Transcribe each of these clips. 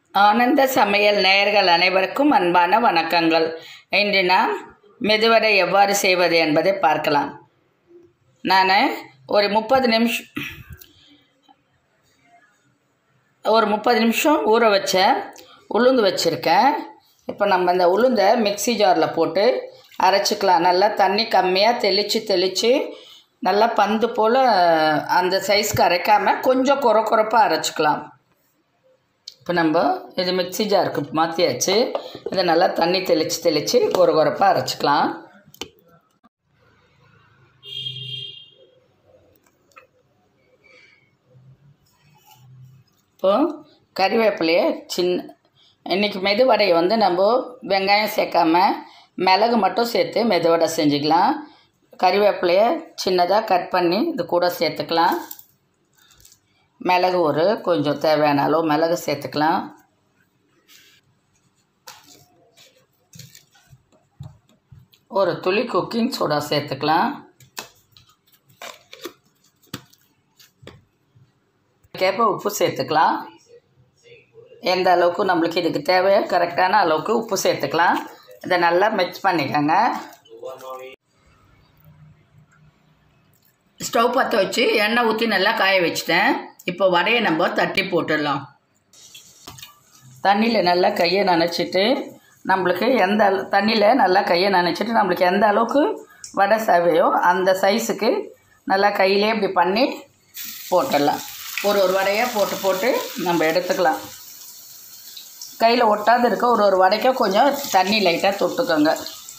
ஆனந்த சமையல் நேயர்கள் அனைவருக்கும் அன்பான வணக்கங்கள் இன்று நாம் மெதுவடை எவ்வாறு செய்வது என்பதை பார்க்கலாம் நான் ஒரு முப்பது நிமிஷம் ஒரு முப்பது நிமிஷம் ஊற வச்ச உளுந்து வச்சுருக்கேன் இப்போ நம்ம இந்த உளுந்தை மிக்ஸி ஜாரில் போட்டு அரைச்சிக்கலாம் நல்லா தண்ணி கம்மியாக தெளித்து தெளித்து நல்லா பந்து போல் அந்த சைஸ்க்கு அரைக்காமல் கொஞ்சம் குறை குறைப்பாக அரைச்சிக்கலாம் இப்போ நம்ம இது மிக்ஸி ஜாருக்கு மாற்றியாச்சு இதை நல்லா தண்ணி தெளித்து தெளித்து கொர கொரப்பாக அரைச்சிக்கலாம் இப்போது கறிவேப்பிலையை சின்ன இன்றைக்கி மெதுவடையை வந்து நம்ம வெங்காயம் சேர்க்காம மிளகு மட்டும் சேர்த்து மெதுவடை செஞ்சுக்கலாம் கறிவேப்பிலையை சின்னதாக கட் பண்ணி இது கூட சேர்த்துக்கலாம் மிளகு ஒரு கொஞ்சம் தேவையான அளவு மிளகு சேர்த்துக்கலாம் ஒரு துளி குக்கிங் சோடா சேர்த்துக்கலாம் கேப்ப உப்பு சேர்த்துக்கலாம் எந்த அளவுக்கு நம்மளுக்கு இதுக்கு தேவையோ கரெக்டான அளவுக்கு உப்பு சேர்த்துக்கலாம் இதை நல்லா மிக்ஸ் பண்ணிக்கோங்க ஸ்டவ் பற்ற வச்சு எண்ணெய் ஊற்றி நல்லா காய வச்சுட்டேன் இப்போ வடையை நம்ம தட்டி போட்டுடலாம் தண்ணியில் நல்லா கையை நனைச்சிட்டு நம்மளுக்கு எந்த அள தண்ணியில் நல்லா கையை நனைச்சிட்டு நம்மளுக்கு எந்த அளவுக்கு வடை சேவையோ அந்த சைஸுக்கு நல்லா கையிலே இப்படி பண்ணி போட்டுடலாம் ஒரு ஒரு வடையாக போட்டு போட்டு நம்ம எடுத்துக்கலாம் கையில் ஒட்டாது இருக்க ஒரு ஒரு வடைக்கும் கொஞ்சம் தண்ணி லைட்டாக தொட்டுக்கோங்க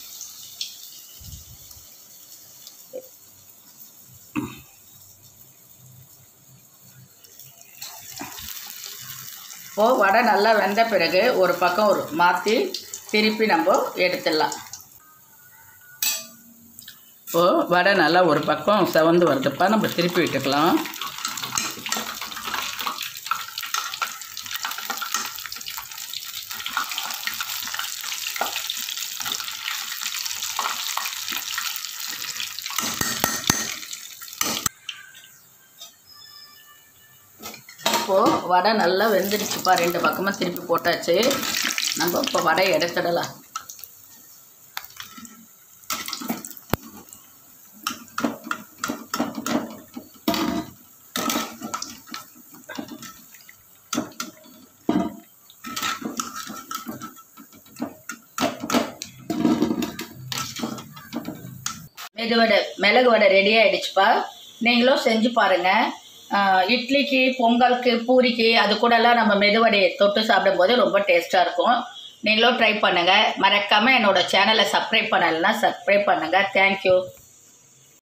இப்போது வடை நல்லா வெந்த பிறகு ஒரு பக்கம் ஒரு மாற்றி திருப்பி நம்ம எடுத்துடலாம் இப்போது வடை நல்லா ஒரு பக்கம் செவந்து வருதுப்பா நம்ம திருப்பி விட்டுக்கலாம் இப்போது வடை நல்லா வெந்துடுச்சுப்பா ரெண்டு பக்கமாக திருப்பி போட்டாச்சு நம்ம இப்போ வடை எடுத்துடலாம் மெது வடை மிளகு வடை ரெடி ஆகிடுச்சுப்பா நீங்களும் செஞ்சு பாருங்கள் இட்லிக்கு பொங்கலுக்கு பூரிக்கு அது கூடலாம் நம்ம மெதுவடையை தொட்டு சாப்பிடும்போது ரொம்ப டேஸ்ட்டாக இருக்கும் நீங்களும் ட்ரை பண்ணுங்கள் மறக்காமல் என்னோடய சேனலை சப்ஸ்கிரைப் பண்ணலைன்னா சப்ஸ்கிரைப் பண்ணுங்கள் தேங்க்யூ